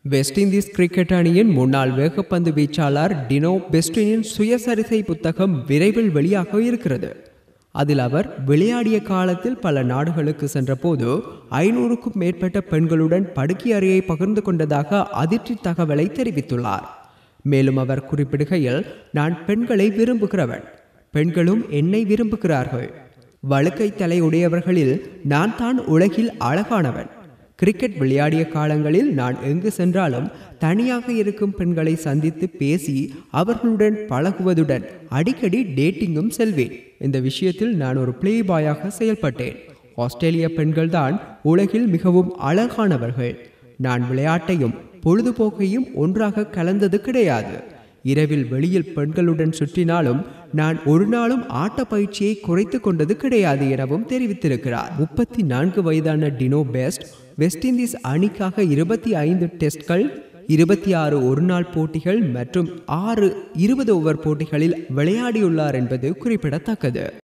west Indies cricket அணியின் முன்னாள் வேகப்பந்து வீச்சாளர் டினோ பெஸ்டினின் சுயசரிதை புத்தகம் விரைவில் வெளியாக இருக்கிறது அதில் அவர் விளையாடிய காலத்தில் பல நாடுகளுக்கு சென்றபோது ஐநூறுக்கும் மேற்பட்ட பெண்களுடன் படுக்கை அறையை பகிர்ந்து கொண்டதாக அதிர்ச்சி தகவலை தெரிவித்துள்ளார் மேலும் அவர் குறிப்பிடுகையில் நான் பெண்களை விரும்புகிறவன் பெண்களும் என்னை விரும்புகிறார்கள் வழுக்கை தலை உடையவர்களில் நான் தான் உலகில் அழகானவன் கிரிக்கெட் விளையாடிய காலங்களில் நான் எங்கு சென்றாலும் தனியாக இருக்கும் பெண்களை சந்தித்து பேசி அவர்களுடன் பழகுவதுடன் அடிக்கடி டேட்டிங்கும் செல்வேன் இந்த விஷயத்தில் நான் ஒரு பிளே பாயாக செயல்பட்டேன் ஆஸ்திரேலிய பெண்கள்தான் உலகில் மிகவும் அழகானவர்கள் நான் விளையாட்டையும் பொழுதுபோக்கையும் ஒன்றாக கலந்தது கிடையாது இரவில் வெளியில் பெண்களுடன் சுற்றினாலும் நான் ஒரு நாளும் ஆட்ட பயிற்சியை குறைத்து கொண்டது கிடையாது எனவும் தெரிவித்திருக்கிறார் முப்பத்தி நான்கு வயதான டினோ பெஸ்ட் வெஸ்ட் இண்டீஸ் அணிக்காக இருபத்தி ஐந்து டெஸ்ட்கள் இருபத்தி ஆறு ஒருநாள் போட்டிகள் மற்றும் ஆறு இருபது ஓவர் போட்டிகளில் விளையாடியுள்ளார் என்பது குறிப்பிடத்தக்கது